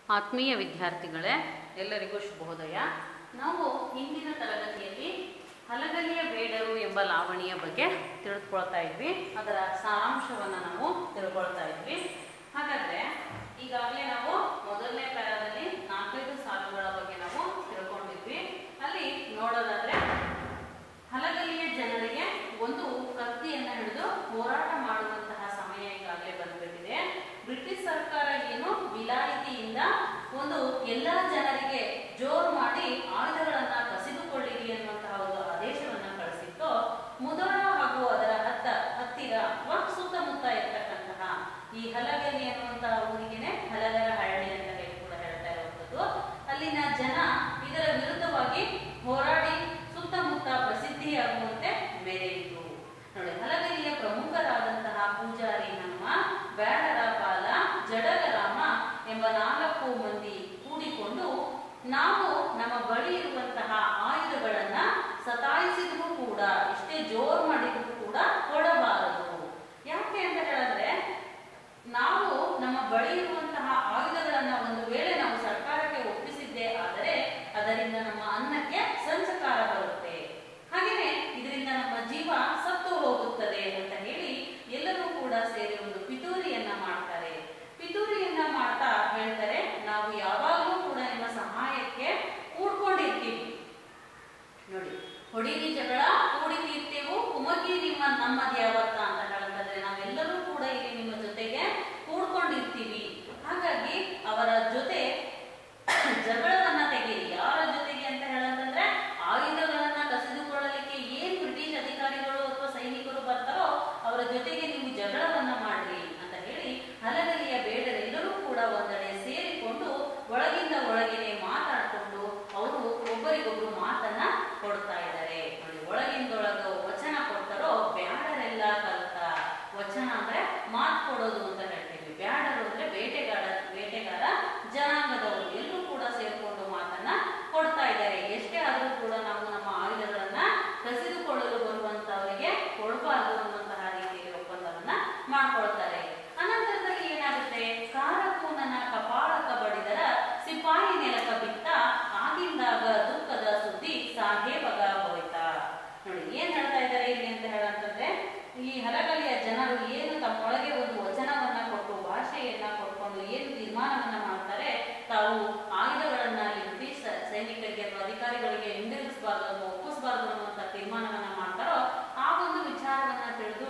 ಆತ್ಮೀಯ ವಿದ್ಯಾರ್ಥಿಗಳೇ ಎಲ್ಲರಿಗೂ ಶುಭೋದಯ ನಾವು ಹಿಂದಿನ ತರಗತಿಯಲ್ಲಿ ಹಲಗಲಿಯ ಬೇಡರು ಎಂಬ ಲಾವಣಿಯ ಬಗ್ಗೆ ತಿಳಿದುಕೊಳ್ತಾ ಇದ್ವಿ ಅದರ ಸಾರಾಂಶವನ್ನು ನಾವು ತಿಳ್ಕೊಳ್ತಾ ಇದ್ವಿ ಹಾಗಾದ್ರೆ ಈಗಾಗಲೇ ನಾವು ಮೊದಲನೇ ಪ್ಯಾರಾದಲ್ಲಿ ನಾಲ್ಕೈದು ಸಾಲುಗಳ ಬಗ್ಗೆ ನಾವು ತಿಳ್ಕೊಂಡಿದ್ವಿ ಅಲ್ಲಿ ನೋಡೋದಾದ್ರೆ ಹಲಗಲಿಯ ಜನರಿಗೆ ಒಂದು ಕತ್ತಿಯನ್ನು ಹಿಡಿದು ಹೋರಾಟ ಮಾಡುವಂತಹ ಸಮಯ ಈಗಾಗಲೇ ಬಂದ್ಬಿಟ್ಟಿದೆ ಬ್ರಿಟಿಷ್ ಸರ್ಕಾರ ಏನು ವಿಲಾಯಿತಿಯಿಂದ ಒಂದು ಎಲ್ಲ ಜನರಿಗೆ ಜೋರು ಮಾಡಿ ಆಯುಧಗಳನ್ನ ಕಸಿದುಕೊಳ್ಳಿರಿ ಅನ್ನುವಂತಹ ಒಂದು ಆದೇಶವನ್ನ ಕಳಿಸಿತ್ತು ಮುದೋಳ ಹಾಗೂ ಅದರ ಹತ್ತ ಹತ್ತಿರ ಅಥವಾ ಸುತ್ತಮುತ್ತ ಇರತಕ್ಕಂತಹ ಈ ಹಲಗಲಿ ಅನ್ನುವಂತಹ ಊರಿಗೆನೆ ಹಲಗರ ಹಳ್ಳಿ ಅಂತ ಹೇಳಿ ಕೂಡ ಹೇಳ್ತಾ ಇರುವಂಥದ್ದು ಅಲ್ಲಿನ ಜನ ಇದರ ವಿರುದ್ಧವಾಗಿ ಹೋರಾಡಿ ಸುತ್ತಮುತ್ತ ಪ್ರಸಿದ್ಧಿಯಾಗುವಂತೆ ಮೆರೆಯಿತು ನೋಡಿ ಹಲಗಲಿಯ ಪ್ರಮುಖರಾದಂತಹ ಪೂಜಾರಿ ನಮ್ಮ ಬ್ಯಾಡರ ಪಾಲ ಜಡಗರಾಮ ಎಂಬ ನಾಲ್ಕು ಮಂದಿ ಕೂಡಿಕೊಂಡು ನಾವು ನಮ್ಮ ಬಳಿ ಇರುವಂತಹ ಆಯುಧಗಳನ್ನ ಸತಾಯಿಸಿದ್ರು ಕೂಡ ಎಷ್ಟೇ ಜೋರು ಮಾಡಿದ್ರು ಕೂಡ ಕೊಡಬಾರದು ಯಾಕೆ ಅಂತ ಹೇಳಿದ್ರೆ ನಾವು ನಮ್ಮ ಬಳಿ ಇರುವಂತಹ ಆಯುಧಗಳನ್ನ ಒಂದು ವೇಳೆ ನಾವು ಸರ್ಕಾರಕ್ಕೆ ಒಪ್ಪಿಸಿದ್ದೇ ಆದರೆ ಅದರಿಂದ ನಮ್ಮ ಅನ್ನಕ್ಕೆ ಸಂಚಕಾರ ಬರುತ್ತೆ ಹಾಗೆಯೇ ಇದರಿಂದ ನಮ್ಮ ಜೀವ ಸತ್ತು ಹೋಗುತ್ತದೆ ಅಂತ ಹೇಳಿ ಎಲ್ಲರೂ ಕೂಡ ಸೇರಿ ಒಂದು ಪಿತೂರಿಯನ್ನ ಮಾಡ್ತಾರೆ ಪಿತೂರಿಯನ್ನ ಮಾಡ್ತಾ ಹೇಳ್ತಾರೆ ನಾವು ಯಾವಾಗಲೂ ಕೂಡ ನಿಮ್ಮ ಸಹಾಯಕ್ಕೆ ಕೂಡ್ಕೊಂಡಿರ್ತೀವಿ ನೋಡಿ ಹೊಡೀರಿ ಜಗಳ ಕೂಡಿ ತೀರ್ತೇವು ಕುಮಕಿ ನಿಮ್ಮ ನಮ್ಮದು ಯಾವತ್ತ ಅಂತ ಹೇಳಂತಂದ್ರೆ ನಾವೆಲ್ಲರೂ ಕೂಡ ಇಲ್ಲಿ ನಿಮ್ಮ ಜೊತೆಗೆ ಕೂಡ್ಕೊಂಡಿರ್ತೀವಿ ಹಾಗಾಗಿ ಅವರ ಜೊತೆ ಜಗಳವನ್ನ ತೆಗೀರಿ ಯಾರ ಜೊತೆಗೆ ಅಂತ ಹೇಳಂತಂದ್ರೆ ಆಯುಧಗಳನ್ನ ಕಸಿದುಕೊಳ್ಳಲಿಕ್ಕೆ ಏನ್ ಬ್ರಿಟಿಷ್ ಅಧಿಕಾರಿಗಳು ಅಥವಾ ಸೈನಿಕರು ಬರ್ತಾರೋ ಅವರ ಜೊತೆಗೆ ನೀವು ಜಗಳವನ್ನ ಮಾಡ್ರಿ ಅಂತ ಹೇಳಿ ಹಲಗಲಿಯ ಬೇಡರೆಲ್ಲರೂ ಕೂಡ ಒಂದೆಡೆ ಸೇರಿಕೊಂಡು ಒಳಗಿಂದ ಒಳಗಿನೇ ಮಾತಾಡ್ಕೊಂಡು ಅವರು ಒಬ್ಬರಿಗೊಬ್ರು ಮಾತನ್ನ ಕೊಡ್ತಾ ಇದ್ದಾರೆ ನೋಡಿ ಒಳಗಿಂದೊಳಗ ವಚನ ಕೊಡ್ತಾರೋ ಬ್ಯಾಡರೆಲ್ಲ ಕಲ್ತ ವಚನ ಅಂದ್ರೆ ಮಾತು ಕೊಡೋದು ಅಂತ ಹೇಳ್ತೀವಿ ಬ್ಯಾಡರು ಅಂದ್ರೆ ಬೇಟೆಗಾರ ಬೇಟೆಗಾರ ಜನಾಂಗದವರು ಎಲ್ಲರೂ ಕೂಡ ಸೇರ್ಕೊಂಡು ಮಾತನ್ನ ಕೊಡ್ತಾ ಇದ್ದಾರೆ ಎಷ್ಟೇ ಆದರೂ ಕೂಡ ನಾವು ನಮ್ಮ ಆಯುಧಗಳನ್ನ ಕಸಿದುಕೊಳ್ಳಲು ಬರುವಂತವರಿಗೆ ಕೊಡಬಾರದು ಅನ್ನುವಂತಹ ರೀತಿಯಲ್ಲಿ ಒಪ್ಪಂದವನ್ನ ಮಾಡ್ಕೊಳ್ತಾರೆ ಅನಂತರದಲ್ಲಿ ಏನಾಗುತ್ತೆ ಕಾರಕೂನನ ಕಪಾಳಕ ಬಡಿದರ ಸಿಪಾಯಿ ನೆಲಕ ಬಿತ್ತ ಆಗಿಂದಾಗ ದುಃಖದ ಸುದ್ದಿ ಸಾಹೇಬಗ ಹೋಯ್ತಾ ನೋಡಿ ಏನ್ ಹೇಳ್ತಾ ಇದ್ದಾರೆ ಇಲ್ಲಿ ಅಂತ ಹೇಳಂತಂದ್ರೆ ಈ ಹಲಗಲಿಯ ಜನರು ಏನು ತಮ್ಮೊಳಗೆ ಒಂದು ವಚನವನ್ನ ಕೊಟ್ಟು ಭಾಷೆಯನ್ನ ಕೊಟ್ಕೊಂಡು ಏನು ತೀರ್ಮಾನವನ್ನ ಮಾಡ್ತಾರೆ ತಾವು ಆಯುಧಗಳನ್ನ ಅಲ್ಲಿ ಬ್ರಿಟಿಷ್ ಸೈನಿಕರಿಗೆ ಅಥವಾ ಅಧಿಕಾರಿಗಳಿಗೆ ಹಿಂದಿರುಗಿಸಬಾರ್ದು ಅಥವಾ ಒಪ್ಪಿಸಬಾರ್ದು ಅನ್ನುವಂತ ತೀರ್ಮಾನವನ್ನ ಮಾಡ್ತಾರೋ ಆ ಒಂದು ವಿಚಾರವನ್ನ ತಿಳಿದು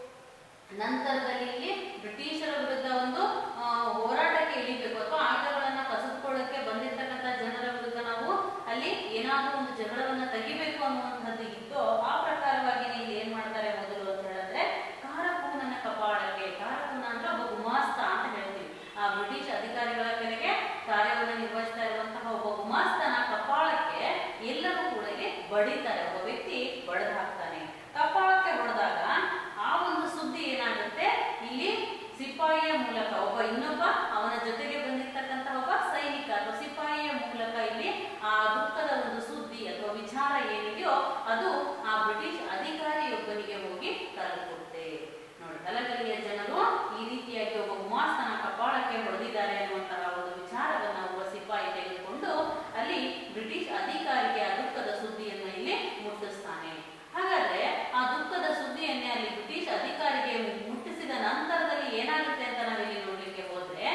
ನಂತರದಲ್ಲಿ ಇಲ್ಲಿ ಬ್ರಿಟಿಷರ ವಿರುದ್ಧ ಒಂದು ಆ, ಹೋರಾಟಕ್ಕೆ ಇಳಿಬೇಕು ಅಥವಾ ಆಯುಧಗಳನ್ನ ಕಸಿದುಕೊಳ್ಳಕ್ಕೆ ಬಂದಿರ್ತಕ್ಕಂಥ ಜನರ ವಿರುದ್ಧ ನಾವು ಅಲ್ಲಿ ಏನಾದ್ರೂ ಒಂದು ಜಗಳವನ್ನ ತೆಗಿಬೇಕು ಅನ್ನುವಂಥದ್ದು ಇತ್ತು ಆ ಪ್ರಕಾರವಾಗಿ ಇಲ್ಲಿ ಏನ್ ಮಾಡ್ತಾರೆ ಮೊದಲು ಅಂತ ಹೇಳಿದ್ರೆ ಕಾರಕೂನನ ಕಪಾಳಕ್ಕೆ ಕಾರಕೂನ ಅಂದ್ರೆ ಒಬ್ಬ ಗುಮಾಸ್ತ ಅಂತ ಹೇಳ್ತೀವಿ ಆ ಬ್ರಿಟಿಷ್ ಅಧಿಕಾರಿಗಳ ಕೆಳಗೆ ಕಾರ್ಯವನ್ನು ನಿರ್ವಹಿಸ್ತಾ ಇರುವಂತಹ ಒಬ್ಬ ಗುಮಾಸ್ತನ ಕಪಾಳಕ್ಕೆ ಎಲ್ಲರೂ ಕೂಡ ಇಲ್ಲಿ ಬಡಿತಾರೆ ಒಬ್ಬ ವ್ಯಕ್ತಿ ಬಡದ್ ಹಾಕ್ತಾನೆ ಕಪಾಳಕ್ಕೆ ಹೊಡೆದಾಗ ಆ ಒಂದು ಸುದ್ದಿ ಏನಾಗುತ್ತೆ ಇಲ್ಲಿ ಸಿಪಾಯಿಯ ಮೂಲಕ ಒಬ್ಬ ಇನ್ನೊಬ್ಬ ಅವನ ಜೊತೆಗೆ ಬಂದಿರ್ತಕ್ಕಂಥ ಒಬ್ಬ ಸೈನಿಕ ಅಥವಾ ಸಿಪಾಯಿಯ ಮೂಲಕ ಇಲ್ಲಿ ಆ ದುಃಖದ ಒಂದು ಸುದ್ದಿ ಅಥವಾ ವಿಚಾರ ಏನಿದೆಯೋ ಅದು ಆ ಬ್ರಿಟಿಷ್ ಅಧಿಕಾರಿಯೊಬ್ಬನಿಗೆ ಹೋಗಿ ತಲುಪುತ್ತೆ ನೋಡಿ ಹಲಗಲಿಯ ಜನರು ಈ ರೀತಿಯಾಗಿ ಒಬ್ಬ ಗುಮಾಸ್ತನ ಕಪಾಳಕ್ಕೆ ಹೊಡೆದಿದ್ದಾರೆ ಅನ್ನುವಂತಹ ಒಂದು ವಿಚಾರವನ್ನ ಒಬ್ಬ ಸಿಪಾಯಿ ತೆಗೆದುಕೊಂಡು ಅಲ್ಲಿ ಬ್ರಿಟಿಷ್ ಅಧಿಕಾರಿಗೆ ಆ ದುಃಖದ ಸುದ್ದಿಯನ್ನು ಇಲ್ಲಿ ಮುಟ್ಟಿಸ್ತಾನೆ ಹಾಗಾದ್ರೆ ಆ ದುಃಖದ ಸುದ್ದಿಯನ್ನೇ ಅಲ್ಲಿ ಬ್ರಿಟಿಷ್ ಅಧಿಕಾರಿಗೆ ಮುಟ್ಟಿಸಿದ ನಂತರದಲ್ಲಿ ಏನಾಗುತ್ತೆ ಅಂತ ನಾವಿಲ್ಲಿ ನೋಡ್ಲಿಕ್ಕೆ ಹೋದ್ರೆ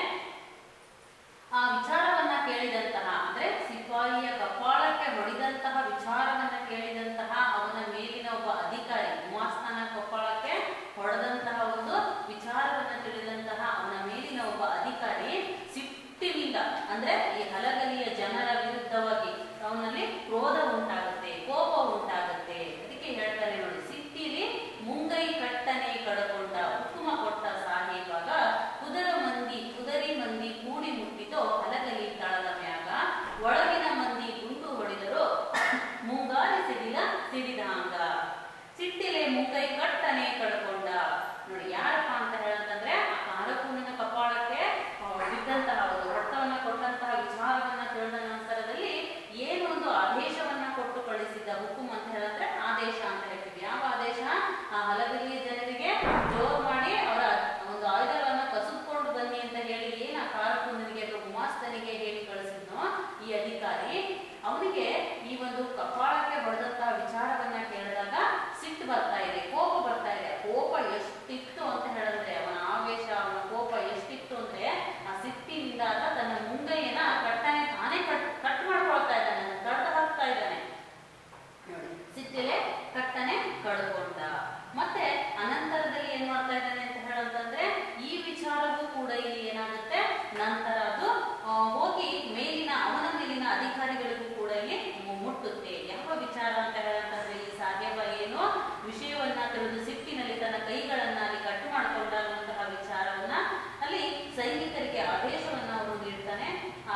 ಆ ವಿಚಾರವನ್ನ ಕೇಳಿದಂತಹ ಅಂದ್ರೆ ಸಿಪಾಯಿಯ ಕಪಾಳಕ್ಕೆ ಹೊಡೆದಂತಹ ವಿಚಾರವನ್ನ ಕೇಳಿದಂತಹ ಅವನ ಮೇಲಿನ ಒಬ್ಬ ಅಧಿಕಾರಿ ಗುಮಾಸ್ತನ ಕಪಾಳಕ್ಕೆ ಹೊಡೆದಂತಹ ಒಂದು ವಿಚಾರವನ್ನ ತಿಳಿದಂತಹ ಅವನ ಮೇಲಿನ ಒಬ್ಬ ಅಧಿಕಾರಿ ಸಿಟ್ಟಿನಿಂದ ಅಂದ್ರೆ ಈ ಹಲಗಲಿಯ ಜನರ ವಿರುದ್ಧವಾಗಿ ಅವನಲ್ಲಿ ಕ್ರೋಧ ಉಂಟಾಗುತ್ತೆ ಕೋಪ ಉಂಟಾಗುತ್ತೆ ಅದಕ್ಕೆ ಹೇಳ್ತಾರೆ ನೋಡಿ ಸಿಟ್ಟಿಲಿ ಮುಂಗೈ ಕಟ್ಟನೆ ಕಡಕೊಂಡ ಹುಕುಮ ಕೊಟ್ಟ ಸಾಹೇಬಾಗ ಕುದರ ಮಂದಿ ಕುದರಿ ಮಂದಿ ಕೂಡಿ ಮುಟ್ಟಿತೋ ಹಲಗಲಿ ತಳದ ಮ್ಯಾಗ ಒಳಗಿನ ಮಂದಿ ಗುಂಡು ಹೊಡೆದರು ಮುಂಗಾರಿ ಸಿಡಿಲ ಸಿಡಿದಾಂಗ ಸಿಟ್ಟಿಲೆ ಮುಂಗೈ ಕಟ್ಟನೆ ಕಡ್ಕೊಂಡ ನೋಡಿ ಯಾರಪ್ಪ ಅಂತ ಹೇಳಂತಂದ್ರೆ ಆ ಕಾರಕೂನಿನ ಕಪಾಳಕ್ಕೆ ಆ, ಬಿದ್ದಂತಹ ಒಂದು ಹೊಟ್ಟವನ್ನ ಕೊಟ್ಟಂತಹ ವಿಚಾರವನ್ನ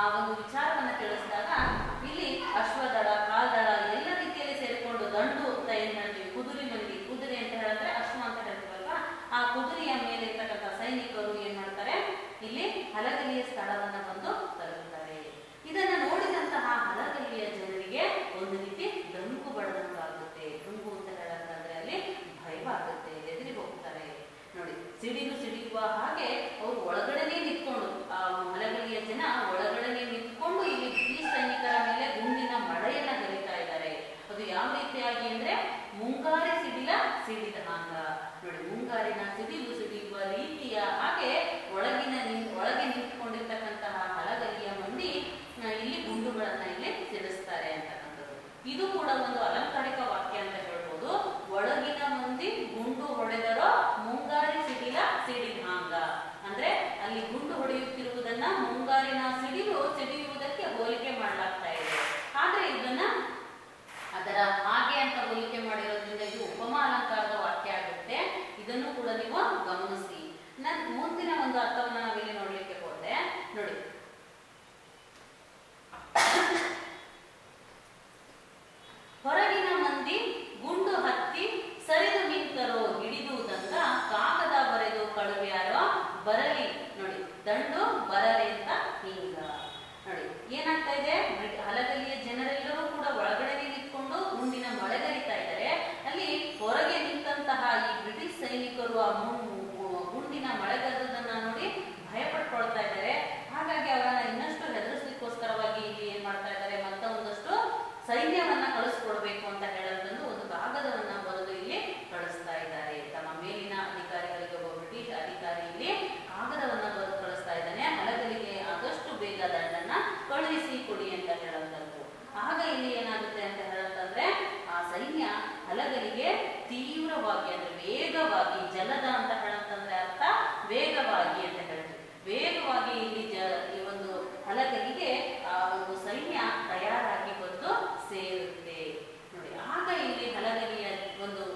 ಒಂದು ವಿಚಾರವನ್ನ ತಿಳಿಸಿದಾಗ ಇಲ್ಲಿ ಅಶ್ವದಳ ಕಾಲ್ದಳ ಎಲ್ಲ ರೀತಿಯಲ್ಲಿ ಸೇರಿಕೊಂಡು ದಂಡು ಅಂತ ಏನ್ ಹೇಳ್ತೀವಿ ಕುದುರೆ ಮಂದಿ ಕುದುರೆ ಅಂತ ಹೇಳಿದ್ರೆ ಅಶ್ವ ಅಂತ ಹೇಳ್ತೀವಲ್ವಾ ಆ ಕುದುರೆಯ ಮೇಲೆ ಇರ್ತಕ್ಕಂಥ ಸೈನಿಕರು ಏನ್ ಮಾಡ್ತಾರೆ ಇಲ್ಲಿ ಹಲಗಲಿಯ ಸ್ಥಳವನ್ನ ಬಂದು ತಲುಪುತ್ತಾರೆ ಇದನ್ನ ನೋಡಿದಂತಹ ಹಲಗಲಿಯ ಜನರಿಗೆ ಒಂದು ರೀತಿ ದಂಕು ಬಡದಂಗಾಗುತ್ತೆ ದಂಗು ಅಂತ ಹೇಳಂತಂದ್ರೆ ಅಲ್ಲಿ ಭಯವಾಗುತ್ತೆ ಎದುರಿ ಹೋಗ್ತಾರೆ ನೋಡಿ ಸಿಡಿಲು ಸಿಡಿಯುವ ಹಾಗೆ ಅವರು ಒಳಗಡೆನೆ ನಿಂತ್ಕೊಂಡು ಆ ಹಲಗಲಿಯ ಜನ ಒಳಗಡೆನೆ ನಿಂತ್ಕೊಂಡು ಇಲ್ಲಿ ಬ್ರಿಟಿಷ್ ಸೈನಿಕರ ಮೇಲೆ ಗುಂಡಿನ ಮಳೆಯನ್ನ ಗರಿತಾ ಇದ್ದಾರೆ ಅದು ಯಾವ ರೀತಿಯಾಗಿ ಅಂದ್ರೆ ಮುಂಗಾರಿ ಸಿಡಿಲ ಸಿಡಿದ ಹಾಂಗ ನೋಡಿ ಮುಂಗಾರಿನ ಸಿಡಿಲು ಸಿಡಿಯುವ ರೀತಿಯ ಹಾಗೆ ಒಳಗಿನ ನಿನ್- ಒಳಗೆ ನಿಂತ್ಕೊಂಡಿರ್ತಕ್ಕಂತಹ ಹಲಗಲಿಯ ಮಂದಿ ಆ, ಇಲ್ಲಿ ಗುಂಡುಗಳನ್ನ ಇಲ್ಲಿ ಸಿಡಿಸ್ತಾರೆ ಅಂತಕ್ಕಂಥದ್ದು ಇದು ಕೂಡ ಒಂದು ಅಲಂಕಾರಿಕ ವಾಕ್ಯ ಅಂತ ಹೇಳ್ಬೋದು ಒಳಗಿನ ಮಂದಿ ಗುಂಡು ಹೊಡೆದರೋ ಮುಂಗಾರಿ ಸಿಡಿಲ ಸಿಡಿದಾಂಗ ಅಂದ್ರೆ ಅಲ್ಲಿ ಗುಂಡು ಹೊಡೆಯುತ್ತಿರುವುದನ್ನ ಮುಂಗಾರಿನ ಸಿಡಿಲು ಸಿಡಿಯುವುದಕ್ಕೆ ಹೋಲಿಕೆ ಮಾಡಲಾಗ್ತಾ ಇದೆ ಆದ್ರೆ ಇದನ್ನ ಅದರ ಹಾಗೆ ಅಂತ ಹೋಲಿಕೆ ಮಾಡಿರೋದ್ರಿಂದ ಇದು ಉಪಮಾ ಅಲಂಕಾರದ ವಾಕ್ಯ ಆಗುತ್ತೆ ಇದನ್ನು ಕೂಡ ನೀವು ಗಮನಿಸಿ ನನ್ ಮುಂದಿನ ಒಂದು ಅರ್ಥವನ್ನ ನಾವಿಲ್ಲಿ ನೋಡ್ಲಿಕ್ಕೆ ಹೋದ್ರೆ ನೋಡಿ ಹೊರಗಿನ ಮಂದಿ ಗುಂಡು ಹತ್ತಿ ಸರಿದು ನಿಂತರೋ ಹಿಡಿದುವುದಂತ ಕಾಗದ ಬರೆದು ಕಳುವ್ಯಾರೋ ಬರಲಿ ನೋಡಿ ದಂಡು ಬರಲಿ ಅಂತ ಹಿಂಗ ನೋಡಿ ಏನಾಗ್ತಾ ಇದೆ ಬ್ರಿಟ್- ಹಲಗಲಿಯ ಜನರೆಲ್ಲರೂ ಕೂಡ ಒಳಗಡೆ ನಿಂತ್ಕೊಂಡು ಗುಂಡಿನ ಮಳೆಗರಿತಾ ಇದ್ದಾರೆ ಅಲ್ಲಿ ಹೊರಗೆ ನಿಂತಹ ಈ ಬ್ರಿಟಿಷ್ ಸೈನಿಕರು ಆ ಮು- ಮು- ಗುಂಡಿನ ಮಳೆಗರದನ್ನ ನೋಡಿ ಭಯ ಪಡ್ಕೊಳ್ತಾ ಇದ್ದಾರೆ ಹಾಗಾಗಿ ಅವರನ್ನ ಇನ್ನಷ್ಟು ಹೆದರಿಸ್ಲಿಕ್ಕೋಸ್ಕರವಾಗಿ ಇಲ್ಲಿ ಏನ್ ಮಾಡ್ತಾ ಇದ್ದಾರೆ ಮತ್ತ ಒಂದಷ್ಟು ಸೈನ್ಯವನ್ನ ಕಳಿಸ್ಕೊಡ್ಬೇಕು ಅಂತ ಹೇಳೋದನ್ನು ಒಂದು ಕಾಗದವನ್ನ ಬರೆದು ಇಲ್ಲಿ ಕಳಿಸ್ತಾ ಇದ್ದಾರೆ ತಮ್ಮ ಮೇಲಿನ ಅಧಿಕಾರಿಗಳಿಗೆ ಒಬ್ಬ ಬ್ರಿಟಿಷ್ ಅಧಿಕಾರಿ ಇಲ್ಲಿ ಕಾಗದವನ್ನ ಬರೆದು ಕಳಿಸ್ತಾ ಇದ್ದಾನೆ ಹಲಗಲಿಗೆ ಆದಷ್ಟು ಬೇಗ ದಂಡನ್ನ ಕಳುಹಿಸಿ ಕೊಡಿ ಅಂತ ಹೇಳುವಂಥದ್ದು ಆಗ ಇಲ್ಲಿ ಏನಾಗುತ್ತೆ ಅಂತ ಹೇಳಂತಂದ್ರೆ ಆ ಸೈನ್ಯ ಹಲಗಲಿಗೆ ತೀವ್ರವಾಗಿ ಅಂದ್ರೆ ವೇಗವಾಗಿ ಜಲದ ಅಂತ ಹೇಳಂತಂದ್ರೆ ಅರ್ಥ ವೇಗವಾಗಿ ಅಂತ ಹೇಳ್ತೀವಿ ವೇಗವಾಗಿ ಇಲ್ಲಿ ಜ ಈ ಒಂದು ಹಲಗಲಿಗೆ ಆ ಒಂದು ಸೈನ್ಯ ತಯಾರಾಗಿ ಬಂದು ಸೇರುತ್ತೆ ನೋಡಿ ಆಗ ಇಲ್ಲಿ ಹಲಗಲಿಯ ಒಂದು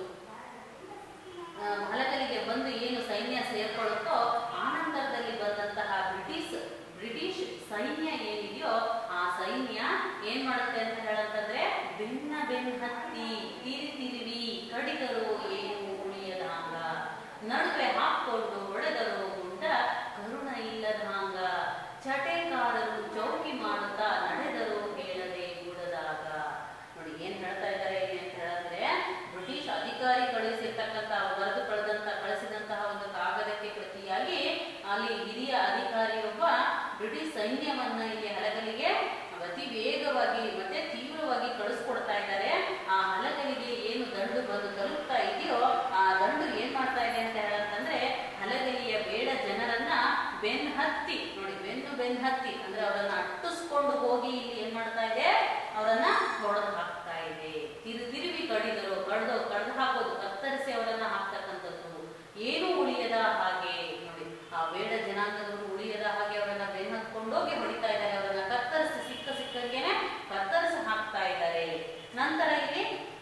ಆ, ಹಲಗಲಿಗೆ ಬಂದು ಏನು ಸೈನ್ಯ ಸೇರ್ಕೊಳ್ಳುತ್ತೋ ಆನಂತರದಲ್ಲಿ ಬಂದಂತಹ ಬ್ರಿಟಿಷ್ ಬ್ರಿಟಿಷ್ ಸೈನ್ಯ ಏನಿದೆಯೋ ಆ ಸೈನ್ಯ ಏನ್ ಮಾಡುತ್ತೆ ಅಂತ ಹೇಳಂತಂದ್ರೆ ಭಿನ್ನ ಬೆನ್ ಹತ್ತಿ ತಿರಿ ತಿರುವಿ ಕಡಿದರು ಏನು ಉಳಿಯದ ಹಾಂಗ ನಡುವೆ ಹಾಕೊಂಡು ಹೊಡೆದರು ಗುಂಡ ಕರುಣ ಇಲ್ಲದ ಹಾಂಗ ಚಟೆಕಾರರು ಚೌಕಿ ಮಾಡುತ್ತಾ ನಡೆದರು ಹೇಳದೆ ಗುಡದಾಗ ನೋಡಿ ಏನ್ ಹೇಳ್ತಾ ಇದ್ದಾರೆ ಇಲ್ಲಿ ಅಂತ ಹೇಳಿದ್ರೆ ಬ್ರಿಟಿಷ್ ಅಧಿಕಾರಿ ಕಳಿಸಿರ್ತಕ್ಕಂತಹ ಬರೆದು ಕಳೆದಂತ ಕಳಿಸಿದಂತಹ ಒಂದು ಕಾಗದಕ್ಕೆ ಪ್ರತಿಯಾಗಿ ಅಲ್ಲಿ ಹಿರಿಯ ಅಧಿಕಾರಿಯೊಬ್ಬ ಬ್ರಿಟಿಷ್ ಸೈನ್ಯವನ್ನ ಇಲ್ಲಿ ಹಲಗಲಿಗೆ ಅತಿ ವೇಗವಾಗಿ ಮತ್ತೆ ತೀವ್ರವಾಗಿ ಕಳಿಸ್ಕೊಡ್ತಾ ಇದ್ದಾರೆ ಆ ಹಲಗಲಿಗೆ ಏನು ದಂಡು ಬಂದು ತಲುಪ್ತಾ ಇದೆಯೋ ಆ ದಂಡು ಏನ್ ಮಾಡ್ತಾ ಇದೆ ಅಂತ ಹೇಳಂತಂದ್ರೆ ಹಲಗಲಿಯ ಬೇಡ ಜನರನ್ನ ಬೆನ್ ಹತ್ತಿ ನೋಡಿ ಬೆನ್ನು ಬೆನ್ ಹತ್ತಿ ಅಂದ್ರೆ ಅವರನ್ನ ಅಟ್ಟಿಸ್ಕೊಂಡು ಹೋಗಿ ಇಲ್ಲಿ ಏನ್ ಮಾಡ್ತಾ ಇದೆ ಅವರನ್ನ ಹೊಡೆದು ಹಾಕ್ತಾ ಇದೆ ತಿರು ತಿರುವಿ ಕಡಿದರು ಕಡ್ದು ಕಡ್ದು ಹಾಕೋದು ಕತ್ತರಿಸಿ ಅವರನ್ನ ಹಾಕ್ತಕ್ಕಂಥದ್ದು ಏನು ಉಳಿಯದ ಹಾಗೆ ನೋಡಿ ಆ ಬೇಡ ಜನಾಂಗದವರು ಉಳಿಯದ ಹಾಗೆ ಅವರನ್ನ ಬೆನ್ ಹತ್ಕೊಂಡೋಗಿ ಹೊಡಿತಾ ಇದ್ದಾರೆ ಅವರನ್ನ ಕತ್ತರಿಸಿ ಸಿಕ್ಕ ಸಿಕ್ಕಂಗೆನೆ ಕತ್ತರಿಸಿ ಹಾಕ್ತಾ ಇದ್ದಾರೆ ನಂತರ ಇಲ್ಲಿ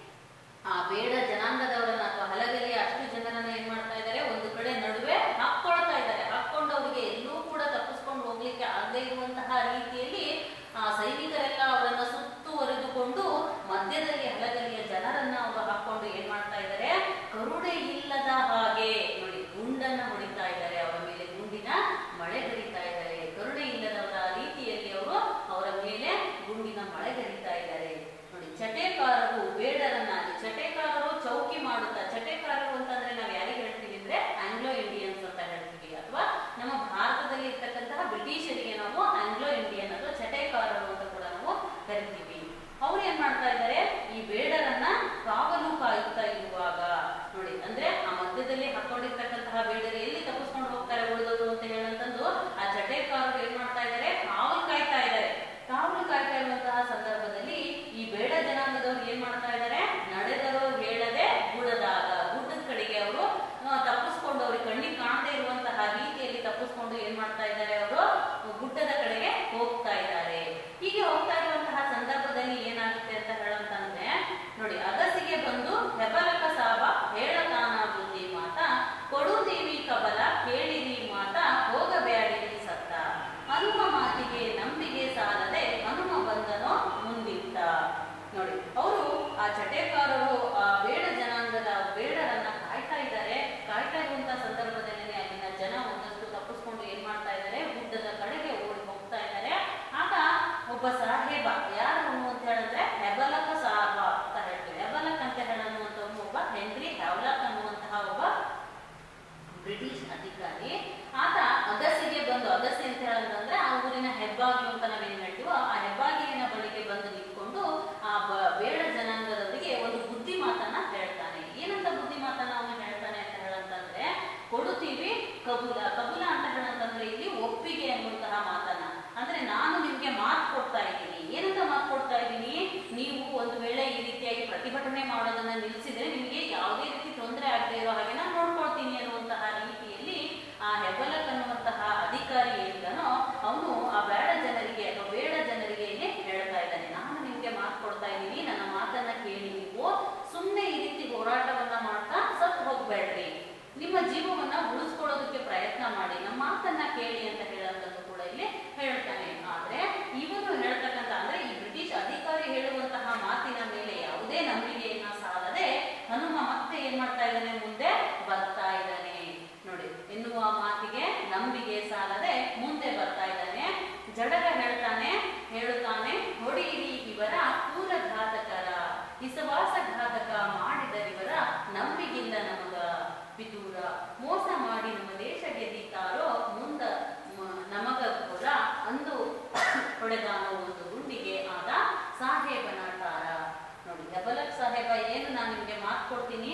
ಆ ಬೇಡ ಜನಾಂಗದವರನ್ನ ಅಥವಾ ಹಲಗಲಿಯ ಅಷ್ಟು ಜನರನ್ನ ಏನ್ ಮಾಡ್ತಾ ಇದ್ದಾರೆ ಒಂದು ಕಡೆ ನಡುವೆ ಹಾಕೊಳ್ತಾ ಇದ್ದಾರೆ ಹಾಕೊಂಡು ಅವರಿಗೆ ಎಲ್ಲೂ ಕೂಡ ತಪ್ಪಿಸ್ಕೊಂಡು ಹೋಗ್ಲಿಕ್ಕೆ ಆಗದೇ ಇರುವಂತಹ ರೀತಿಯಲ್ಲಿ ಆ ಸೈನಿಕರೆಲ್ಲ ಅವರನ್ನ ಸುತ್ತುವರೆದುಕೊಂಡು ಮಧ್ಯದಲ್ಲಿ ಹಲಗಲಿಯ ಜನರನ್ನ ಅವರು ಹಾಕೊಂಡು ಏನ್ ಮಾಡ್ತಾ ಇದ್ದಾರೆ ಕರುಣೆ ಇಲ್ಲದ ಹಾಗೆ ನೋಡಿ ಗುಂಡನ್ನ ಹೊಡಿತಾ ಇದ್ದಾರೆ ಅವರ ಮೇಲೆ ಗುಂಡಿನ ಮಳೆ ಗರಿತಾ ಇದ್ದಾರೆ ಕರುಣೆ ಇಲ್ಲದವರ ರೀತಿಯಲ್ಲಿ ಅವರು ಅವರ ಮೇಲೆ ಗುಂಡಿನ ಮಳೆ ಗರಿತಾ ಇದ್ದಾರೆ ನೋಡಿ ಚಟೆಕಾರರು ಬೇಡರನ್ನ ಚಟೆಕಾರರು ಚೌಕಿ ಮಾಡುತ್ತಾ ಚಟೆಕಾರರು ಅಂತಂದ್ರೆ ನಾವು ಯಾರಿಗೆ ಹೇಳ್ತೀವಿ ಅಂದ್ರೆ ಆಂಗ್ಲೋ ಇಂಡಿಯನ್ಸ್ ಅಂತ ಹೇಳ್ತೀವಿ ಅಥವಾ ನಮ್ಮ ಭಾರತದಲ್ಲಿ ಇರ್ತಕ್ಕಂತಹ ಬ್ರಿಟಿಷರಿಗೆ ನಾವು ಆಂಗ್ಲೋ ಇಂಡಿಯನ್ ಅಥವಾ ಚಟೆಕಾರರು ಅಂತ ಕೂಡ ನಾವು ಕರಿತೀವಿ ಅವ್ರು ಏನ್ ಮಾಡ್ತಾ ಇದ್ದಾರೆ ಈ ಬೇಡರನ್ನ ಕಾವಲು ಕಾಯುತ್ತಾ ಇರುವಾಗ ನೋಡಿ ಅಂದ್ರೆ ಆ ಮಧ್ಯದಲ್ಲಿ ಹಾಕೊಂಡಿರ್ತಕ್ಕಂತಹ ಬೇಡರು ಎಲ್ಲಿ ತಪ್ಪಿಸ್ಕೊಂಡು ಹೋಗ್ತಾರೆ ಉಳಿದವರು ಅಂತ ಹೇಳಂತಂದು ಆ ಚಟೆಕಾರರು ಏನ್ ಮಾಡ್ತಾ ಇದ್ದಾರೆ ಕಾವಲು ಕಾಯ್ತಾ ಇದ್ದಾರೆ ಕಾವಲು ಕಾಯ್ತಾ ಇರುವಂತಹ ಸಂದರ್ಭದಲ್ಲಿ ಈ ಬೇಡ ಜನಾಂಗದವ್ರು ಏನ್ ಮಾಡ್ತಾ ಇದ್ದಾರೆ ನಡೆದರು ಹೇಳದೆ ಗುಡದಾಗ ಗುಡ್ಡದ ಕಡೆಗೆ ಅವರು ತಪ್ಪಿಸ್ಕೊಂಡು ಅವ್ರಿಗೆ ಕಣ್ಣಿಗೆ ಕಾಣದೇ ಇರುವಂತಹ ರೀತಿಯಲ್ಲಿ ತಪ್ಪಿಸ್ಕೊಂಡು ಏನ್ ಮಾಡ್ತಾ ಇದ್ದಾರೆ ಅವರು ಗುಡ್ಡದ ಕಡೆಗೆ ಹೋಗ್ತಾ ಇದ್ದಾರೆ ಹೀಗೆ ಹೋಗ್ತಾ ಇರುವಂತಹ ಸಂದರ್ಭದಲ್ಲಿ ಏನಾಗುತ್ತೆ ಅಂತ ಹೇಳುವಂತ ಒಬ್ಬ ಸಾಹೇಬ ಯಾರು ಅಂತ ಹೇಳಿದ್ರೆ ಹೆಬಲಕ ಸಾಹಬ ಅಂತ ಹೇಳ್ತೀವಿ ಹೆಬಲಕ್ ಅಂತ ಹೇಳುವಂತ ಒಬ್ಬ ಹೆನ್ರಿ ಹ್ಯಾವ್ಲಕ್ ಅನ್ನುವಂತಹ ಒಬ್ಬ ಬ್ರಿಟಿಷ್ ಅಧಿಕಾರಿ ಆತ ಅಗಸಿಗೆ ಬಂದು ಅಗಸಿ ಅಂತ ಹೇಳಂತಂದ್ರೆ ಆ ಊರಿನ ಹೆಬ್ಬಾಗಿಲು ಅಂತ ನಾವೇನ್ ಹೇಳ್ತೀವೋ ಆ ಹೆಬ್ಬಾಗಿಲಿನ ಬಳಿಗೆ ಬಂದು ನಿಂತ್ಕೊಂಡು ಆ ಬ- ಬೇಡ ಜನಾಂಗದವರಿಗೆ ಒಂದು ಬುದ್ಧಿ ಮಾತನ್ನ ಹೇಳ್ತಾನೆ ಏನಂತ ಬುದ್ಧಿ ಮಾತನ್ನ ಅವನು ಹೇಳ್ತಾನೆ ಅಂತ ಹೇಳಂತಂದ್ರೆ ಕೊಡುತ್ತೀವಿ ಕಬೂಲ ಕಬೂಲ ಅಂತ ಹೇಳಂತಂದ್ರೆ ಇಲ್ಲಿ ಒಪ್ಪಿಗೆ ಅನ್ನುವಂತಹ ಮಾತನ್ನ ಅಂದ್ರೆ ನಾನು ನಿಮ್ಗೆ ಮಾತು ಕೊಡ್ತಾ ಇದ್ದೀನಿ ಏನಂತ ಮಾತು ಕೊಡ್ತಾ ಇದ್ದೀನಿ ನೀವು ಒಂದು ವೇಳೆ ಈ ರೀತಿಯಾಗಿ ಪ್ರತಿಭಟನೆ ಮಾಡೋದನ್ನ ನಿಲ್ಲಿಸಿದ್ರೆ ನಿಮಗೆ ಯಾವುದೇ ರೀತಿ ತೊಂದರೆ ಆಗದೆ ಇರೋ ಹಾಗೆ ನಾನು ನೋಡ್ಕೊಳ್ತೀನಿ ಅನ್ನುವಂತಹ ರೀತಿಯಲ್ಲಿ ಆ ಹೆಬ್ಬಲಕ್ ಅನ್ನುವಂತಹ ಅಧಿಕಾರಿ ಏನಿದ್ದಾನೋ ಅವನು ಆ ಬೇಡ ಜನರಿಗೆ ಅಥವಾ ಬೇಡ ಜನರಿಗೆ ಇಲ್ಲಿ ಹೇಳ್ತಾ ಇದ್ದಾನೆ ನಾನು ನಿಮ್ಗೆ ಮಾತು ಕೊಡ್ತಾ ಇದ್ದೀನಿ ನನ್ನ ಮಾತನ್ನ ಕೇಳಿ ನೀವು ಸುಮ್ಮನೆ ಈ ರೀತಿ ಹೋರಾಟವನ್ನ ಮಾಡ್ತಾ ಸತ್ತು ಹೋಗ್ಬೇಡ್ರಿ ನಿಮ್ಮ ಜೀವವನ್ನ ಉಳಿಸ್ಕೊಳ್ಳೋದಕ್ಕೆ ಪ್ರಯತ್ನ ಮಾಡಿ ನಮ್ಮ ಮಾತನ್ನ ಕೇಳಿ ಅಂತ ಹೇಳುವಂಥದ್ದು ಕೂಡ ಇಲ್ಲಿ ಹೇಳ್ತಾನೆ ಆದ್ರೆ ಇವನು ಹೇಳ್ತಕ್ಕಂಥ ಅಂದ್ರೆ ಈ ಬ್ರಿಟಿಷ್ ಅಧಿಕಾರಿ ಹೇಳುವಂತಹ ಮಾತಿನ ಮೇಲೆ ಯಾವುದೇ ನಂಬಿಕೆಯನ್ನ ಸಾಲದೆ ಹನುಮ ಮತ್ತೆ ಏನ್ ಮಾಡ್ತಾ ಇದ್ದಾನೆ ಮುಂದೆ ಬರ್ತಾ ಇದ್ದಾನೆ ನೋಡಿ ಎನ್ನುವ ಮಾತಿಗೆ ನಂಬಿಕೆ ಸಾಲದೆ ಮುಂದೆ ಬರ್ತಾ ಇದ್ದಾನೆ ಜಡಗ ಹೇಳ್ತಾನೆ ಹೇಳುತ್ತಾನೆ ಹೊಡೆಯಿರಿ ಇವರ ಪೂರಘಾತಕರ ವಿಶ್ವಾಸ ಘಾತಕ ಮಾಡಿದರಿವರ ನಂಬಿಗಿಲ್ಲ ನಮಗ ಪಿತೂರ ಮೋಸ ಮಾಡಿ ನಮ್ಮ ದೇಶ ಗೆದ್ದೀತಾರೋ ಮುಂದ ಮ- ನಮಗ ಕೂಡ ಅಂದು ಹೊಡೆದಾನೋ ಒಂದು ಗುಂಡಿಗೆ ಆದ ಸಾಹೇಬನ ಟಾರ ನೋಡಿ ಹೆಬಲಕ್ ಸಾಹೇಬ ಏನು ನಾನು ನಿಮ್ಗೆ ಮಾತು ಕೊಡ್ತೀನಿ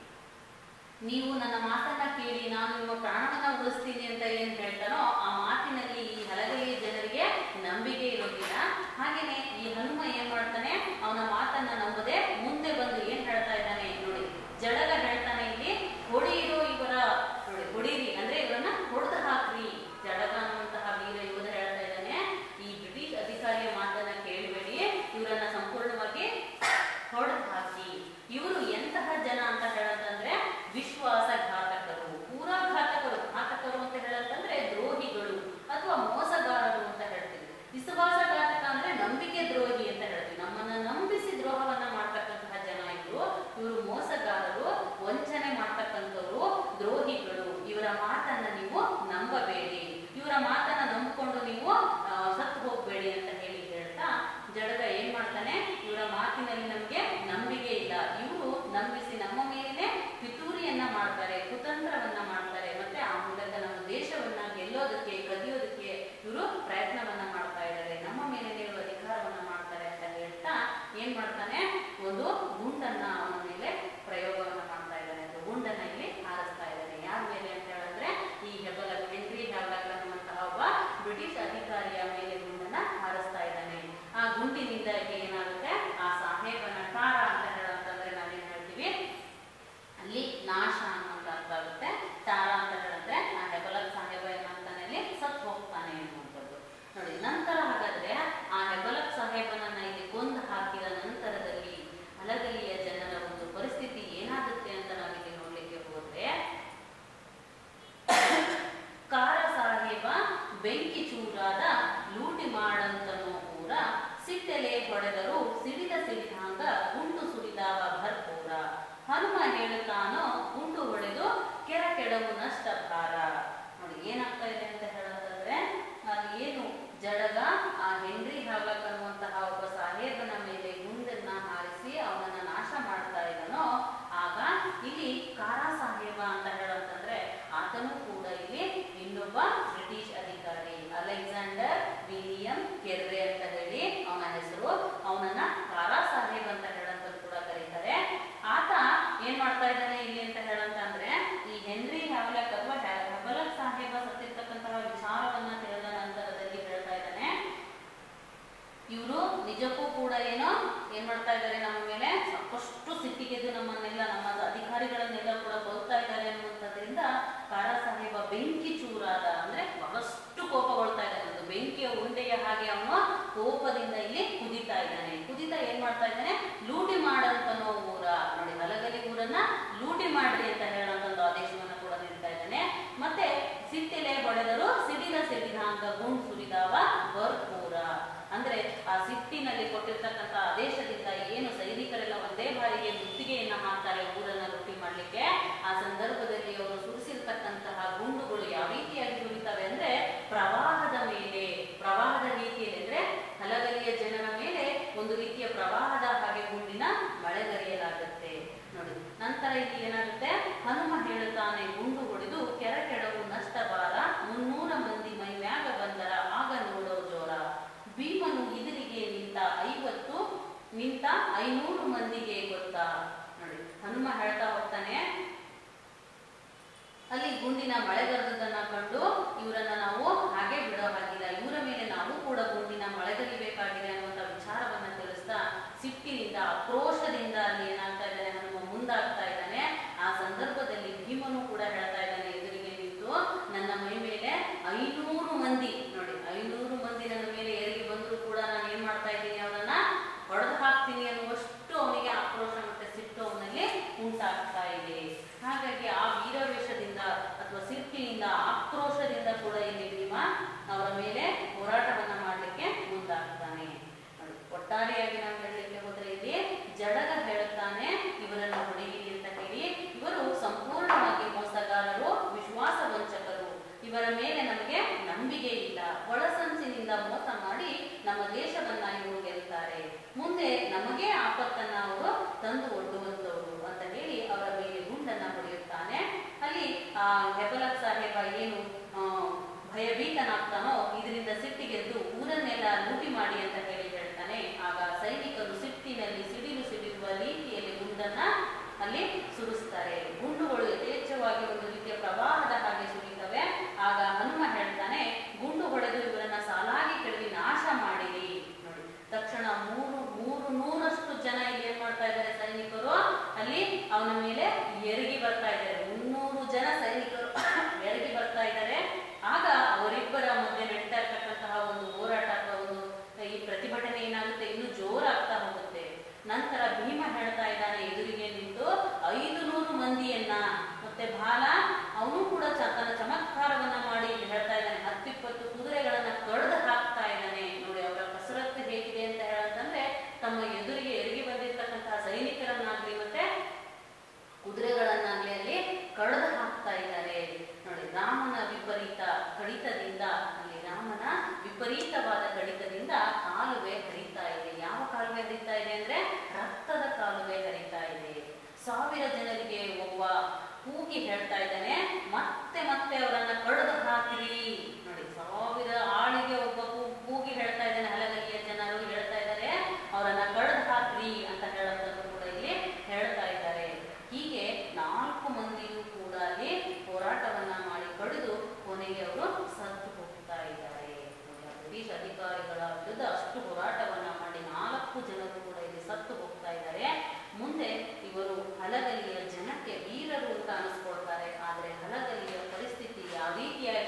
ನೀವು ನನ್ನ ಮಾತನ್ನ ಕೇಳಿ ನಾನು ನಿಮ್ಮ ಪ್ರಾಣವನ್ನ ಉಳಿಸ್ತೀನಿ ಅಂತ ಏನ್ ಹೇಳ್ತಾನೋ ಆ ಮಾತಿನಲ್ಲಿ ಈ ಹಲಗಲಿ ಜನರಿಗೆ ನಂಬಿಕೆ ಇರೋದಿಲ್ಲ ಹಾಗೇನೆ ಈ ಹನುಮ ಏನ್ ಮಾಡ್ತಾನೆ ಅವನ ಮಾತನ್ನ ನಂಬದೆ ಮುಂದೆ ಬಂದು ಏನ್ ಹೇಳ್ತಾ ಇದ್ದಾನೆ ನೋಡಿ ಜಡಗ ಹೇಳ್ತಾನೆ ಇಲ್ಲಿ ಹೊಡಿಯಿರೋ ಇವರ ನೋಡಿ ಹೊಡೀರಿ ಅಂದ್ರೆ ಇವರನ್ನ ಹೊಡೆದು ಹಾಕ್ರಿ ಜಡಗ ಅನ್ನುವಂತಹ ವೀರ ಯೋಧ ಹೇಳ್ತಾ ಇದ್ದಾನೆ ಈ ಬ್ರಿಟಿಷ್ ಅಧಿಕಾರಿಯ ಮಾತನ್ನ ಕೇಳಬೇಡಿ ಇವರನ್ನ ಸಂಪೂರ್ಣವಾಗಿ ಹೊಡೆದು ಹಾಕಿ ಇವರು ಎಂತಹ ಜನ ಅಂತ ಹೇಳಂತಂದ್ರೆ ವಿಶ್ವಾಸಘಾತಕರು ಪೂರಾ ಘಾತಕರು ಘಾತಕರು ಅಂತ ಹೇಳಂತಂದ್ರೆ ದ್ರೋಹಿಗಳು ಅಥವಾ ಮೋಸಗಾರರು ಅಂತ ಹೇಳ್ತೀವಿ ವಿಶ್ವಾಸಘಾತಕ ಅಂದ್ರೆ ನಂಬಿಕೆ ದ್ರೋಹಿ ಅಂತ ಹೇಳ್ತೀವಿ ನಮ್ಮನ್ನ ನಂಬಿಸಿ ದ್ರೋಹವನ್ನ ಮಾಡ್ತಕ್ಕಂತಹ ಜನ ಇವರು ಇವರು ಮೋಸಗಾರರು ವಂಚನೆ ಮಾಡ್ತಕ್ಕಂಥವ್ರು ದ್ರೋಹಿಗಳು ಇವರ ಮಾತನ್ನ ನೀವು ನಂಬಬೇಡಿ ಇವರ ಮಾತನ್ನ ನಂಬಿಕೊಂಡು ನೀವು ಆ, ಸತ್ತು ಹೋಗ್ಬೇಡಿ ಅಂತ ಹೇಳಿ ಹೇಳ್ತಾ ಜಡಗ ಏನ್ ಮಾಡ್ತಾನೆ ಇವರ ಮಾತಿನಲ್ಲಿ ನಮ್ಗೆ ನಂಬಿಕೆ ಇಲ್ಲ ಇವರು ನಂಬಿಸಿ ನಮ್ಮ ಮೇಲೇನೆ ಪಿತೂರಿಯನ್ನ ಮಾಡ್ತಾರೆ ಕುತಂತ್ರವನ್ನ ಮಾಡ್ತಾರೆ ಮತ್ತೆ ಆ ಮೂಲಕ ನಮ್ಮ ದೇಶವನ್ನ ಗೆಲ್ಲೋದಕ್ಕೆ ಕದಿಯೋದಕ್ಕೆ ಇವರು ಪ್ರಯತ್ನವನ್ನ ಮಾಡ್ತಾ ಇದ್ದಾರೆ ನಮ್ಮ ಮೇಲೆ ಇರುವ ಅಧಿಕಾರವನ್ನ ಮಾಡ್ತಾರೆ ಅಂತ ಹೇಳ್ತಾ ಏನ್ ಮಾಡ್ತಾನೆ ಒಂದು ಗುಂಡನ್ನ ಅವನ ಮೇಲೆ ಪ್ರಯೋಗವನ್ನ ಮಾಡ್ತಾ ಇದ್ದಾನೆ ಅದು ಗುಂಡನ್ನ ಇಲ್ಲಿ ಹಾರಿಸ್ತಾ ಇದ್ದಾನೆ ಯಾರ ಮೇಲೆ ಅಂತ ಹೇಳಿದ್ರೆ ಈ ಹೆಬ್ಬಲ ಹೆನ್ರಿ ಹೆಬ್ಬಲಕ್ ಅನ್ನುವಂತಹ ಒಬ್ಬ ಬ್ರಿಟಿಷ್ ಅಧಿಕಾರಿಯ ಮೇಲೆ ಗುಂಡನ್ನ ಹಾರಿಸ್ತಾ ಇದ್ದಾನೆ ಆ ಗುಂಡಿನಿಂದ ಏನಾಗುತ್ತೆ ಆ ಸಾಹೇಬನ ಟಾರ ಅಂತ ಹೇಳೋಂತಂದ್ರೆ ನಾವೇನ್ ಹೇಳ್ತೀವಿ ಅಲ್ಲಿ ನಾಶ ಅನ್ನೋಂತ ಅರ್ಥ ಆಗುತ್ತೆ ಟಾರ ಅಂತ ಹೇಳಿದ್ರೆ ಆ ಹೆಬಲಕ್ ಸಾಹೇಬ ಏನಾಗ್ತಾನೆ ಅಲ್ಲಿ ಸತ್ ಹೋಗ್ತಾನೆ ಅನ್ನುವಂಥದ್ದು ನೋಡಿ ನಂತರ ಹಾಗಾದ್ರೆ ಆ ಹೆಬಲಕ್ ಸಾಹೇಬನನ್ನ ಇಲ್ಲಿ ಕೊಂದು ಹಾಕಿದ ನಂತರದಲ್ಲಿ ಹಲಗಲಿಯ ಜನರ ಒಂದು ಪರಿಸ್ಥಿತಿ ಏನಾಗುತ್ತೆ ಅಂತ ನಾವಿಲ್ಲಿ ನೋಡ್ಲಿಕ್ಕೆ ಹೋದ್ರೆ ಕಾರ ಸಾಹೇಬ ಬೆಂಕಿ ಚೂರಾದ ಲೂಟಿ ಮಾಡಂತನೋ ಊರ ಸಿಟ್ಟೆಲೆ ಹೊಡೆದರು ಸಿಡಿದ ಸಿಡಿದಾಂಗ ಗುಂಡು ಸುರಿದಾವ ಭರ್ಪೂರ ಹನುಮ ಹೇಳುತ್ತಾನೋ ಗುಂಡು ಹೊಡೆದು ಕೆರ ಕೆಡವು ನಷ್ಟ ಭಾರ ನೋಡಿ ಏನಾಗ್ತಾ ಇದೆ ಅಂತ ಹೇಳೋದಾದ್ರೆ ಅಲ್ಲಿ ಏನು ಜಡಗ ಆ ಹೆನ್ರಿ ಹಾಗಕ್ ಅನ್ನುವಂತಹ ಒಬ್ಬ ಸಾಹೇಬನ ಮೇಲೆ ಗುಂಡನ್ನ ಹಾರಿಸಿ ಅವನನ್ನ ನಾಶ ಮಾಡ್ತಾ ಇದ್ದಾನೋ ಆಗ ಇಲ್ಲಿ ಕಾರಾ ಸಾಹೇಬ ಅಂತ ಹೇಳಂತಂದ್ರೆ ಆತನು ಕೂಡ ಇಲ್ಲಿ ಇನ್ನೊಬ್ಬ ಬ್ರಿಟಿಷ್ ಅಧಿಕಾರಿ ಅಲೆಕ್ಸಾಂಡರ್ ವಿಲಿಯಂ ಕೆರ್ರೆ ಅಂತ ಹೇಳಿ ಅವನ ಹೆಸರು ಅವನನ್ನ ಕಾರಾ ಸಾಹೇಬ್ ಅಂತ ಹೇಳಂತದ್ದು ಕೂಡ ಕರೀತಾರೆ ಆತ ಏನ್ ಮಾಡ್ತಾ ಇದ್ದಾನೆ ಇಲ್ಲಿ ಅಂತ ಹೇಳಂತಂದ್ರೆ ಈ ಹೆನ್ರಿ ಹ್ಯಾವ್ಲಕ್ ಅಥವಾ ಹ್ಯಾ- ಹ್ಯಾಬಲಕ್ ಸಾಹೇಬ ಸತ್ತಿರ್ತಕ್ಕಂತಹ ವಿಚಾರವನ್ನ ತಿಳಿದ ನಂತರದಲ್ಲಿ ಹೇಳ್ತಾ ಇದ್ದಾನೆ ಇವರು ನಿಜಕ್ಕೂ ಕೂಡ ಏನೋ ಏನ್ ಮಾಡ್ತಾ ಇದ್ದಾರೆ ನಮ್ಮ ಮೇಲೆ ಸಾಕಷ್ಟು ಸಿಟ್ಟಿಗೆದ್ದು ನಮ್ಮನ್ನೆಲ್ಲ ನಮ್ಮ ಅಧಿಕಾರಿಗಳನ್ನೆಲ್ಲ ಕೂಡ ಕೊಲ್ತಾ ಇದ್ದಾರೆ ಅನ್ನುವಂಥದ್ರಿಂದ ಕಾರಾ ಸಾಹೇಬ ಬೆಂಕಿ ಚೂರಾದ ಅಂದ್ರೆ ಬಹಳಷ್ಟು ಕೋಪಗೊಳ್ತಾ ಇದ್ದಾನೆ ಒಂದು ಬೆಂಕಿಯ ಉಂಡೆಯ ಹಾಗೆ ಅವನು ಕೋಪದಿಂದ ಇಲ್ಲಿ ಕುದಿತಾ ಇದ್ದಾನೆ ಕುದಿತಾ ಏನ್ ಮಾಡ್ತಾ ಇದ್ದಾನೆ ಲೂಟಿ ಮಾಡಂತನೋ ಊರ ನೋಡಿ ಹಲಗಲಿ ಊರನ್ನ ಲೂಟಿ ಮಾಡ್ರಿ ಅಂತ ಹೇಳುವಂತ ಒಂದು ಆದೇಶವನ್ನ ಕೂಡ ನೀಡ್ತಾ ಇದ್ದಾನೆ ಮತ್ತೆ ಸಿಟ್ಟಿಲೆ ಹೊಡೆದರು ಸಿಡಿದ ಸಿಡಿದಾಂಗ ಗುಂಡ್ ಸುರಿದಾವ ಬರ್ಪೂರ ಅಂದ್ರೆ ಆ ಸಿಟ್ಟಿನಲ್ಲಿ ಕೊಟ್ಟಿರ್ತಕ್ಕಂಥ ಆದೇಶದಿಂದ ಏನು ಸೈನಿಕರೆಲ್ಲ ಒಂದೇ ಬಾರಿಗೆ ಮುತ್ತಿಗೆಯನ್ನ ಹಾಕ್ತಾರೆ ಊರನ್ನ ಲೂಟಿ ಮಾಡ್ಲಿಕ್ಕೆ ಆ ಸಂದರ್ಭದಲ್ಲಿ ಅವರು ಸುರಿಸಿರ್ತಕ್ಕಂತಹ ಗುಂಡುಗಳು ಯಾವ ರೀತಿಯಾಗಿ ಸುರಿತವೆ ಅಂದ್ರೆ ಪ್ರವಾಹದ ಮೇಲೆ ಪ್ರವಾಹದ ರೀತಿಯಲ್ಲಿ ಅಂದ್ರೆ ಹಲಗಲಿ ರೀತಿಯ ಪ್ರವಾಹದ ಹಾಗೆ ಗುಂಡಿನ ಮಳೆಗರಿಯಲಾಗುತ್ತೆ ನೋಡಿ ನಂತರ ಇಲ್ಲಿ ಏನಾಗುತ್ತೆ ಹನುಮ ಹೇಳುತ್ತಾನೆ ಗುಂಡು ಹೊಡೆದು ಕೆರೆ ಕೆಡವು ನಷ್ಟ ಬಾರ ಮುನ್ನೂರ ಮಂದಿ ಮೈ ಮ್ಯಾಗ ಬಂದರ ಆಗ ನೋಡೋ ಜೋರ ಭೀಮನು ಎದುರಿಗೆ ನಿಂತ ಐವತ್ತು ನಿಂತ ಐನೂರು ಮಂದಿಗೆ ಗೊತ್ತಾ ನೋಡಿ ಹನುಮ ಹೇಳ್ತಾ ಹೋಗ್ತಾನೆ ಅಲ್ಲಿ ಗುಂಡಿನ ಮಳೆಗರೆದನ್ನ ಕಂಡು ಇವರನ್ನ ನಾವು ಹಾಗೆ ಬಿಡೋ ಹಾಗಿಲ್ಲ ಇವರ ಮೇಲೆ ನಾವು ಕೂಡ ಗುಂಡಿನ ಮಳೆಗರಿಬೇಕಾಗಿದೆ ಅನ್ನುವಂಥ ವಿಚಾರವನ್ನ ತಿಳಿಸ್ತಾ ಸಿಟ್ಟಿನಿಂದ ಆಕ್ರೋಶದಿಂದ ಅಲ್ಲಿ ಏನಾಗ್ತಾ ಇದ್ದಾನೆ ಹನುಮ ಮುಂದಾಗ್ತಾ ಇದ್ದಾನೆ ಆ ಸಂದರ್ಭದಲ್ಲಿ ಭೀಮನು ಕೂಡ ಹೇಳ್ತಾ ಇದ್ದಾನೆ ಎದುರಿಗೆ ನಿಂತು ನನ್ನ ಮೈ ಮೇಲೆ ಐನೂರು ಮಂದಿ ನೋಡಿ ಐನೂರು ಮಂದಿ ನನ್ನ ಮೇಲೆ ಏರಿಗೆ ಬಂದರೂ ಕೂಡ ನಾನು ಏನ್ ಮಾಡ್ತಾ ಇದ್ದೀನಿ ಅವರನ್ನ ಹೊಡೆದು ಹಾಕ್ತೀನಿ ಅನ್ನುವಷ್ಟು ಅವನಿಗೆ ಆಕ್ರೋಶ ಮತ್ತೆ ಸಿಟ್ಟು ಅವನಲ್ಲಿ ಉಂಟಾಗ್ತಾ ಇದೆ ಹಾಗಾಗಿ ಆ ವೀರವೇಷದಿಂದ ಅಥವಾ ಸಿಟ್ಟಿನಿಂದ ಆಕ್ರೋಶದಿಂದ ಕೂಡ ಇಲ್ಲಿ ಭೀಮ ಅವರ ಮೇಲೆ ಹೋರಾಟವನ್ನ ಮಾಡಲಿಕ್ಕೆ ಮುಂದಾಗ್ತಾನೆ ನೋಡಿ, ಒಟ್ಟಾರೆಯಾಗಿ ನಾವು ಹೇಳಲಿಕ್ಕೆ ಹೋದ್ರೆ ಇಲ್ಲಿ ಜಡಗ ಹೇಳುತ್ತಾನೆ ಇವರನ್ನ ಹೊಡೆಯಿರಿ ಅಂತ ಹೇಳಿ ಇವರು ಸಂಪೂರ್ಣವಾಗಿ ಮೋಸಗಾರರು ವಿಶ್ವಾಸ ವಂಚಕರು ಇವರ ಮೇಲೆ ನಮಗೆ ನಂಬಿಕೆ ಇಲ್ಲ ಒಳಸಂಚಿನಿಂದ ಮೋಸ ಮಾಡಿ ನಮ್ಮ ದೇಶವನ್ನ ಇವರು ಗೆಲ್ತಾರೆ ಮುಂದೆ ನಮಗೆ ಆಪತ್ತನ್ನ ಅವರು ತಂದು ಒಡ್ಡುವಂತವರು ಅಂತ ಹೇಳಿ ಅವರ ಮೇಲೆ ಗುಂಡನ್ನ ಹೊಡೆಯುತ್ತಾನೆ ಅಲ್ಲಿ ಆ ಹೆಬಲಕ್ ಸಾಹೇಬ ಏನು ಆ, ಭಯಭೀತನಾಗ್ತಾನೋ ಇದರಿಂದ ಸಿಟ್ಟಿಗೆದ್ದು ಊರನ್ನೆಲ್ಲ ಲೂಟಿ ಮಾಡಿ ಅಂತ ಹೇಳಿ ಹೇಳ್ತಾನೆ ಆಗ ಸೈನಿಕರು ಸಿಟ್ಟಿನಲ್ಲಿ ಸಿಡಿಲು ಸಿಡಿಯುವ ರೀತಿಯಲ್ಲಿ ಗುಂಡನ್ನ ಅಲ್ಲಿ ಸುರಿಸ್ತಾರೆ ಗುಂಡುಗಳು ಯಥೇಚ್ಛವಾಗಿ ಒಂದು ರೀತಿಯ ಪ್ರವಾಹದ ಹಾಗೆ ಸುರಿತವೆ ಆಗ ಹನುಮ ಹೇಳ್ತಾನೆ ಗುಂಡು ಹೊಡೆದು ಇವರನ್ನ ಸಾಲಾಗಿ ಕೆಡವಿ ನಾಶ ಮಾಡಿರಿ ನೋಡಿ ತಕ್ಷಣ ಮೂರು ಮೂರು ನೂರಷ್ಟು ಜನ ಇಲ್ಲಿ ಏನ್ ಮಾಡ್ತಾ ಇದ್ದಾರೆ ಸೈನಿಕರು ಅಲ್ಲಿ ಅವನ ಮೇಲೆ ಎರಗಿ ಬರ್ತಾ ಇದ್ದಾರೆ ಮುನ್ನೂರು ಜನ ಸೈನಿಕರು ಎರಗಿ ಬರ್ತಾ ಇದ್ದಾರೆ ಆಗ ಅವರಿಬ್ಬರ ಮಧ್ಯೆ ನಡೀತಾ ಇರ್ತಕ್ಕಂತಹ ಒಂದು ಹೋರಾಟ ಅಥವಾ ಒಂದು ಈ ಪ್ರತಿಭಟನೆ ಏನಾಗುತ್ತೆ ಇನ್ನು ಜೋರಾಗ್ತಾ ಹೋಗುತ್ತೆ ನಂತರ ಭೀಮ ಹೇಳ್ತಾ ಇದ್ದಾನೆ ಎದುರಿಗೆ ನಿಂತು ಐದು ನೂರು ಮಂದಿಯನ್ನ ಮತ್ತೆ ಬಾಲ ಅವನು ಕೂಡ ಚ- ತನ್ನ ಚಮತ್ಕಾರವನ್ನ ಮಾಡಿ ಇಲ್ಲಿ ಹೇಳ್ತಾ ಇದ್ದಾನೆ ಹತ್ತಿಪ್ಪತ್ತು ಕುದುರೆಗಳನ್ನ ಕಡ್ದು ಹಾಕ್ತಾ ಇದ್ದಾನೆ ನೋಡಿ ಅವರ ಕಸರತ್ತು ಹೇಗಿದೆ ಅಂತ ಹೇಳಂತಂದ್ರೆ ತಮ್ಮ ಎದುರಿಗೆ ಎರಗಿ ಬಂದಿರ್ತಕ್ಕಂತಹ ಸೈನಿಕರನ್ನಾಗ್ಲಿ ಮತ್ತೆ ಕುದುರೆಗಳನ್ನಾಗ್ಲಿ ಅಲ್ಲಿ ಕಡ್ದು ಹಾಕ್ತಾ ಇದ್ದಾರೆ ನೋಡಿ ರಾಮನ ವಿಪರೀತ ಕಡಿತದಿಂದ ಅಲ್ಲಿ ರಾಮನ ವಿಪರೀತವಾದ ಕಡಿತದಿಂದ ಕಾಲುವೆ ಹರಿತಾ ಇದೆ ಯಾವ ಕಾಲುವೆ ಹರಿತಾ ಇದೆ ಅಂದ್ರೆ ರಕ್ತದ ಕಾಲುವೆ ಹರಿತಾ ಇದೆ ಸಾವಿರ ಜನರಿಗೆ ಒಬ್ಬ ಕೂಗಿ ಹೇಳ್ತಾ ಇದ್ದಾನೆ ಮತ್ತೆ ಮತ್ತೆ ಅವರನ್ನ ಕಡ್ದು ಹಾಕಿರಿ ನೋಡಿ ಸಾವಿರ ಆಳಿಗೆ ಒಬ್ಬ ಕೂ- ಕೂಗಿ ಹೇಳ್ತಾ ಇದ್ದಾನೆ ಹಲಗಲಿಯ ಜನರು ಹೇಳ್ತಾ ಇದ್ದಾರೆ ಅವರನ್ನ ಕಡ್ದು ಹಾಕ್ರಿ ಅಂತ ಹೇಳೋದನ್ನು ಕೂಡ ಇಲ್ಲಿ ಹೇಳ್ತಾ ಇದ್ದಾರೆ ಹೀಗೆ ನಾಲ್ಕು ಮಂದಿಯೂ ಕೂಡ ಅಲ್ಲಿ ಹೋರಾಟವನ್ನ ಮಾಡಿ ಕಡಿದು ಕೊನೆಗೆ ಅವರು ಸತ್ತು ಹೋಗ್ತಾ ಇದ್ದಾರೆ ನೋಡಿ, ಆ ಬ್ರಿಟಿಷ್ ಅಧಿಕಾರಿಗಳ ವಿರುದ್ಧ ಅಷ್ಟು ಹೋರಾಟವನ್ನ ಮಾಡಿ ನಾಲ್ಕು ಜನರು ಕೂಡ ಇಲ್ಲಿ ಸತ್ತು ಹೋಗ್ತಾ ಇದ್ದಾರೆ ಮುಂದೆ ಇವರು ಹಲಗಲಿಯ ಜನಕ್ಕೆ ವೀರರು ಅಂತ ಅನಿಸ್ಕೊಳ್ತಾರೆ ಆದ್ರೆ ಹಲಗಲಿಯ ಪರಿಸ್ಥಿತಿ ಯಾವ ರೀತಿಯಾಗಿ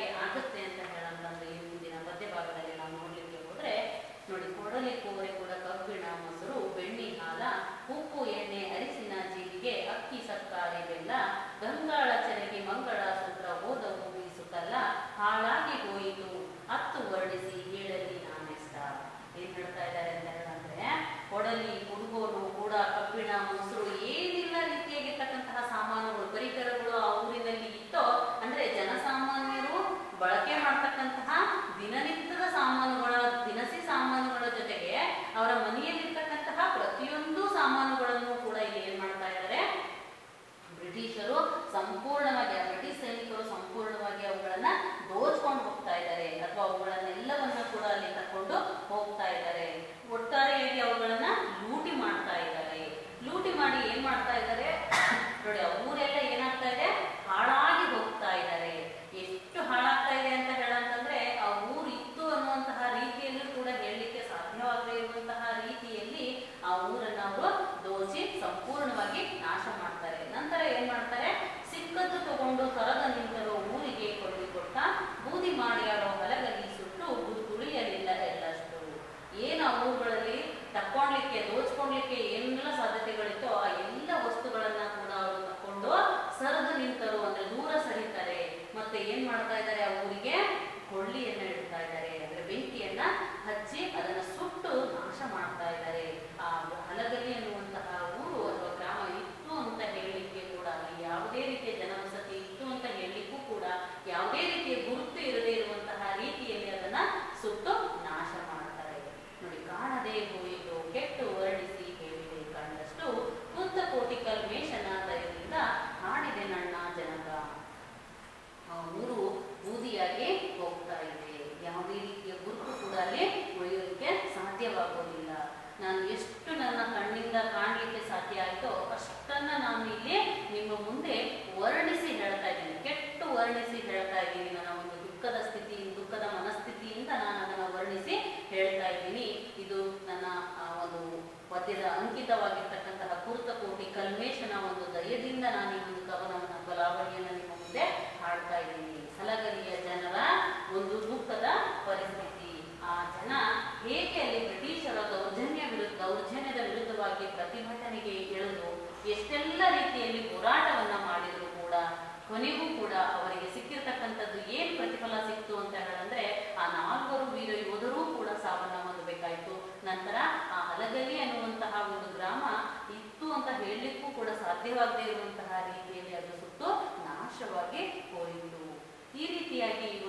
ಪದ್ಯದ ಅಂಕಿತವಾಗಿರ್ತಕ್ಕಂತಹ ಕುರ್ತಕೋಟಿ ಕಲ್ಮೇಶನ ಒಂದು ದಯದಿಂದ ನಾನು ಈ ಒಂದು ಕವನವನ್ನು ಬಲಾವಳಿಯನ್ನು ನಿಮ್ಮ ಮುಂದೆ ಹಾಡ್ತಾ ಇದ್ದೀನಿ ಹಲಗಲಿಯ ಜನರ ಒಂದು ದುಃಖದ ಪರಿಸ್ಥಿತಿ ಆ ಜನ ಹೇಗೆ ಅಲ್ಲಿ ಬ್ರಿಟಿಷರ ದೌರ್ಜನ್ಯ ವಿರುದ್ಧ ದೌರ್ಜನ್ಯದ ವಿರುದ್ಧವಾಗಿ ಪ್ರತಿಭಟನೆಗೆ ಇಳಿದು ಎಷ್ಟೆಲ್ಲ ರೀತಿಯಲ್ಲಿ ಹೋರಾಟವನ್ನ ಮಾಡಿದ್ರು ಕೂಡ ಕೊನೆಗೂ ಕೂಡ ಅವರಿಗೆ ಸಿಕ್ಕಿರ್ತಕ್ಕಂಥದ್ದು ಏನು ಪ್ರತಿಫಲ ಸಿಕ್ತು ಅಂತ ಹೇಳಂದ್ರೆ ಆ ನಾಲ್ವರು ವೀರ ಯೋಧರೂ ಕೂಡ ಸಾವನ್ನ ಹೊಂದಬೇಕಾಯಿತು ನಂತರ ಆ ಹಲಗಲಿ ಅನ್ನುವಂತಹ ಒಂದು ಗ್ರಾಮ ಇತ್ತು ಅಂತ ಹೇಳಲಿಕ್ಕೂ ಕೂಡ ಸಾಧ್ಯವಾಗದೇ ಇರುವಂತಹ ರೀತಿಯಲ್ಲಿ ಅದು ಸುಟ್ಟು ನಾಶವಾಗಿ ಹೋಯಿತು ಈ ರೀತಿಯಾಗಿ ಈ